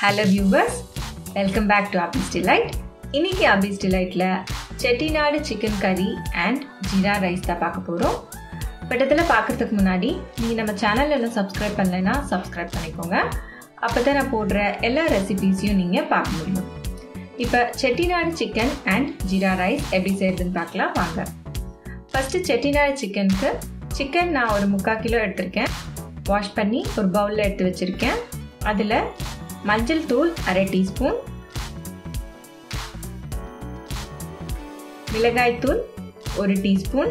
hello viewers welcome back to Abi's delight இன்னைக்கு அபிஸ் டிலைட்டில் Chettinad chicken கறி அண்ட் ஜீரா ரைஸ் தான் பார்க்க போகிறோம் பட் இதில் பார்க்குறதுக்கு முன்னாடி நீங்கள் நம்ம சேனலில் இன்னும் சப்ஸ்கிரைப் பண்ணலைன்னா சப்ஸ்கிரைப் பண்ணிக்கோங்க அப்போ தான் நான் போடுற எல்லா ரெசிபீஸையும் நீங்கள் பார்க்க முடியும் இப்போ Chettinad chicken and jeera rice எப்படி செய்யறதுன்னு பார்க்கலாம் வாங்க ஃபஸ்ட்டு செட்டிநாடு சிக்கனுக்கு சிக்கன் நான் ஒரு முக்கால் கிலோ எடுத்திருக்கேன் வாஷ் பண்ணி ஒரு பவுலில் எடுத்து வச்சுருக்கேன் அதில் மஞ்சள் தூள் அரை டீஸ்பூன் மிளகாய் தூள் ஒரு டீஸ்பூன்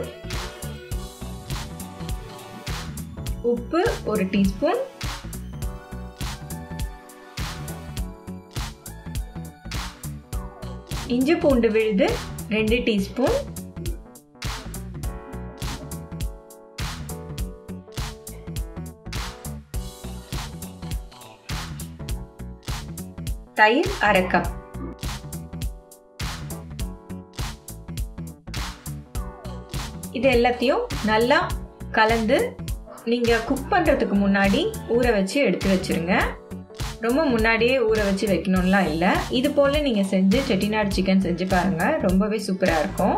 உப்பு ஒரு டீஸ்பூன் இஞ்சி பூண்டு விழுது ரெண்டு டீஸ்பூன் தயிர் அரை கப் இது எல்லாத்தையும் நல்லா கலந்து நீங்கள் குக் பண்ணுறதுக்கு முன்னாடி ஊற வச்சு எடுத்து வச்சுருங்க ரொம்ப முன்னாடியே ஊற வச்சு வைக்கணும்லாம் இல்லை இது போல் நீங்கள் செஞ்சு செட்டிநாடு சிக்கன் செஞ்சு பாருங்கள் ரொம்பவே சூப்பராக இருக்கும்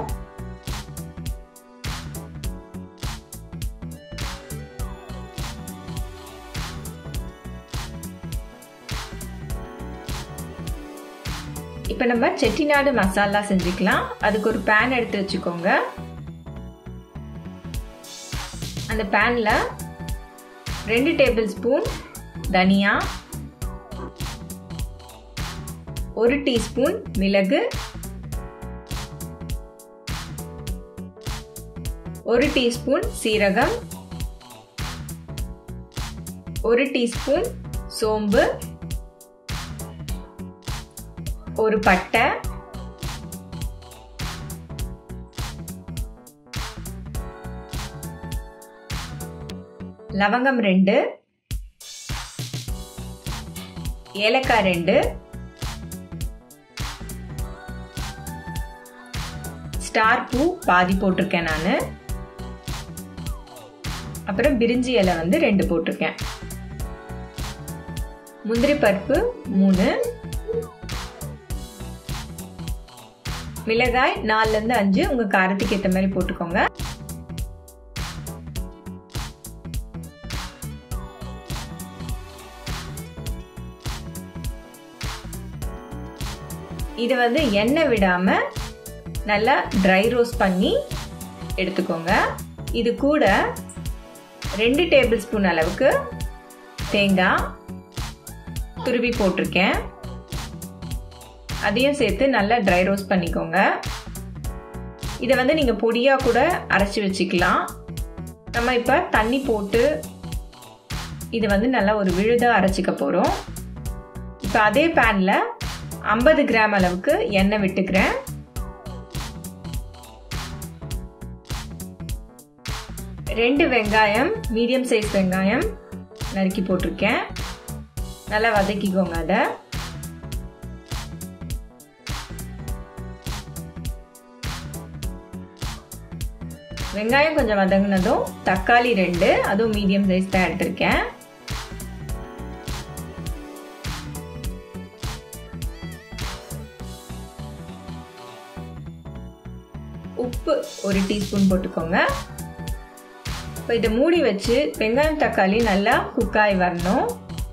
இப்போ நம்ம செட்டிநாடு மசாலா செஞ்சுக்கலாம் அதுக்கு ஒரு பேன் எடுத்து வச்சுக்கோங்க அந்த பேனில் ரெண்டு டேபிள் ஸ்பூன் தனியா ஒரு டீஸ்பூன் மிளகு ஒரு டீஸ்பூன் சீரகம் ஒரு டீஸ்பூன் சோம்பு ஒரு பட்டை லவங்கம் ரெண்டு ஏலக்காய் ரெண்டு ஸ்டார் பூ பாதி போட்டிருக்கேன் நான் அப்புறம் பிரிஞ்சி இலை வந்து ரெண்டு போட்டிருக்கேன் முந்திரி பருப்பு மூணு மிளகாய் நாலுலேருந்து அஞ்சு உங்கள் காரத்துக்கு ஏற்ற மாதிரி போட்டுக்கோங்க இது வந்து எண்ணெய் விடாமல் நல்லா ட்ரை ரோஸ்ட் பண்ணி எடுத்துக்கோங்க இது கூட ரெண்டு டேபிள் ஸ்பூன் அளவுக்கு தேங்காய் துருவி போட்டிருக்கேன் அதையும் சேர்த்து நல்லா ட்ரை ரோஸ்ட் பண்ணிக்கோங்க இதை வந்து நீங்கள் பொடியாக கூட அரைச்சி வச்சுக்கலாம் நம்ம இப்போ தண்ணி போட்டு இது வந்து நல்லா ஒரு விழுதாக அரைச்சிக்க போகிறோம் இப்போ அதே பேனில் ஐம்பது கிராம் அளவுக்கு எண்ணெய் விட்டுக்கிறேன் ரெண்டு வெங்காயம் மீடியம் சைஸ் வெங்காயம் நறுக்கி போட்டிருக்கேன் நல்லா வதக்கிக்கோங்க அதை வெங்காயம் கொஞ்சம் வதங்கினதும் தக்காளி ரெண்டு அதுவும் மீடியம் சைஸ் தான் எடுத்திருக்கேன் உப்பு ஒரு டீஸ்பூன் போட்டுக்கோங்க இப்போ இதை மூடி வச்சு வெங்காயம் தக்காளி நல்லா குக்காய் வரணும்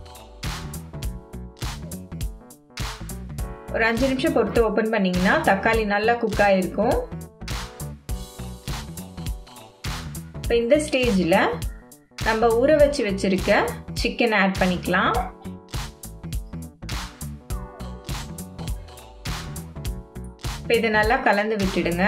ஒரு அஞ்சு நிமிஷம் பொறுத்து ஓப்பன் பண்ணிங்கன்னா தக்காளி நல்லா குக்காய் இருக்கும் இப்போ இந்த ஸ்டேஜில் நம்ம ஊற வச்சு வச்சுருக்க சிக்கன் ஆட் பண்ணிக்கலாம் இப்போ இதை நல்லா கலந்து விட்டுடுங்க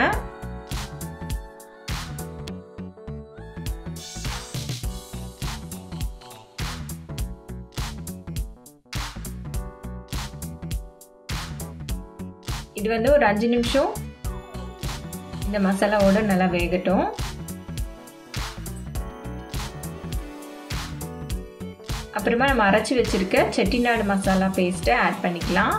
இது வந்து ஒரு அஞ்சு நிமிஷம் இந்த மசாலாவோட நல்லா வேகட்டும் அப்புறமா நம்ம அரைச்சி வச்சிருக்க செட்டிநாடு மசாலா பேஸ்ட்டை ஆட் பண்ணிக்கலாம்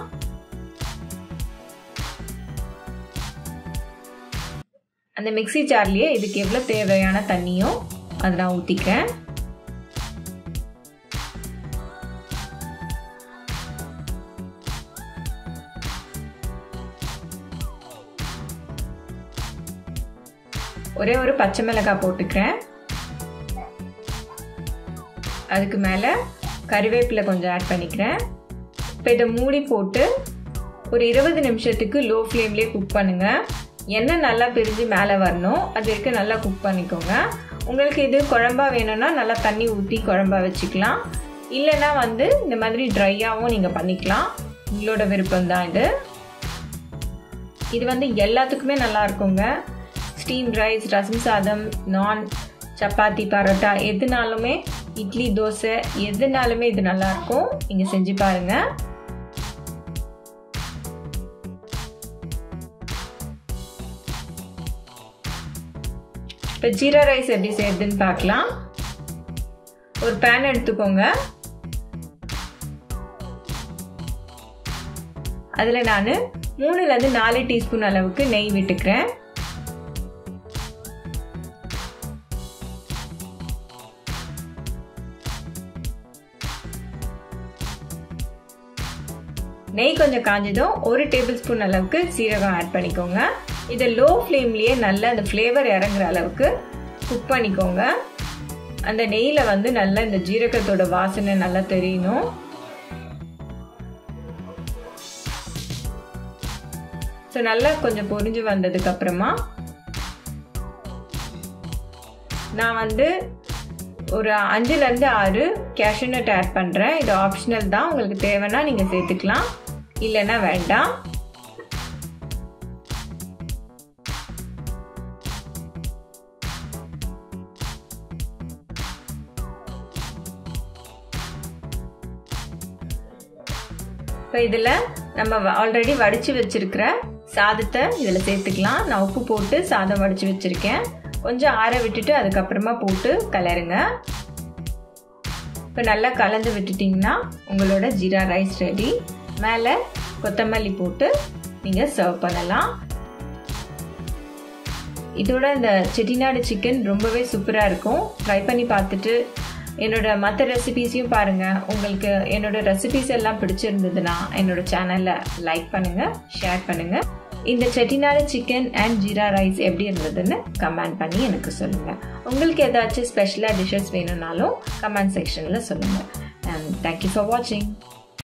அந்த மிக்சி ஜார்லேயே இதுக்கு எவ்வளோ தேவையான தண்ணியோ அதை நான் ஊற்றிக்கிறேன் ஒரே ஒரு பச்சை மிளகாய் போட்டுக்கிறேன் அதுக்கு மேலே கறிவேப்பிலை கொஞ்சம் ஆட் பண்ணிக்கிறேன் இப்போ இதை மூடி போட்டு ஒரு இருபது நிமிஷத்துக்கு லோ ஃப்ளேம்லேயே குக் பண்ணுங்கள் எண்ணெய் நல்லா பிரிஞ்சு மேலே வரணும் அது வரைக்கும் நல்லா குக் பண்ணிக்கோங்க உங்களுக்கு இது குழம்பா வேணும்னா நல்லா தண்ணி ஊற்றி குழம்பா வச்சுக்கலாம் இல்லைன்னா வந்து இந்த மாதிரி ட்ரையாகவும் நீங்கள் பண்ணிக்கலாம் உங்களோட விருப்பம் தான் இது இது வந்து எல்லாத்துக்குமே நல்லா இருக்குங்க ஸ்டீம் ரைஸ் ரசம் சாதம் நான் சப்பாத்தி பரோட்டா எதுனாலுமே இட்லி தோசை எதுனாலுமே இது நல்லாயிருக்கும் நீங்கள் செஞ்சு பாருங்கள் இப்போ ஜீரா ரைஸ் எப்படி செய்யறதுன்னு பார்க்கலாம் ஒரு பேன் எடுத்துக்கோங்க அதில் நான் மூணுலேருந்து நாலு டீஸ்பூன் அளவுக்கு நெய் விட்டுக்கிறேன் நெய் கொஞ்சம் காஞ்சதும் ஒரு டேபிள் ஸ்பூன் அளவுக்கு சீரகம் ஆட் பண்ணிக்கோங்க இதை லோ ஃப்ளேம்லேயே நல்லா அந்த ஃப்ளேவர் இறங்குற அளவுக்கு குக் பண்ணிக்கோங்க அந்த நெய்யில் வந்து நல்லா இந்த ஜீரகத்தோட வாசனை நல்லா தெரியணும் ஸோ நல்லா கொஞ்சம் பொரிஞ்சு வந்ததுக்கு அப்புறமா நான் வந்து ஒரு அஞ்சுலேருந்து ஆறு கேஷ்யூநட் ஆட் பண்ணுறேன் இது ஆப்ஷனல் தான் உங்களுக்கு தேவைன்னா நீங்கள் சேர்த்துக்கலாம் இல்லைன்னா வேண்டாம் இப்போ இதில் நம்ம ஆல்ரெடி வடித்து வச்சுருக்கிற சாதத்தை இதில் சேர்த்துக்கலாம் நான் உப்பு போட்டு சாதம் வடித்து வச்சுருக்கேன் கொஞ்சம் ஆற விட்டுட்டு அதுக்கப்புறமா போட்டு கலருங்க இப்போ நல்லா கலந்து விட்டுட்டிங்கன்னா உங்களோட ஜீரா ரைஸ் ரெடி மேலே கொத்தமல்லி போட்டு நீங்கள் சர்வ் பண்ணலாம் இதோட இந்த செட்டிநாடு சிக்கன் ரொம்பவே சூப்பராக இருக்கும் ட்ரை பண்ணி பார்த்துட்டு என்னோட மற்ற ரெசிபீஸையும் பாருங்கள் உங்களுக்கு என்னோட ரெசிபீஸ் எல்லாம் பிடிச்சிருந்ததுன்னா என்னோட சேனலில் லைக் பண்ணுங்கள் ஷேர் பண்ணுங்கள் இந்த Chettinad chicken and jeera rice எப்படி இருந்ததுன்னு கமெண்ட் பண்ணி எனக்கு சொல்லுங்கள் உங்களுக்கு ஏதாச்சும் ஸ்பெஷலாக டிஷ்ஷஸ் வேணும்னாலும் கமெண்ட் செக்ஷனில் சொல்லுங்கள் அண்ட் தேங்க்யூ ஃபார் வாட்சிங்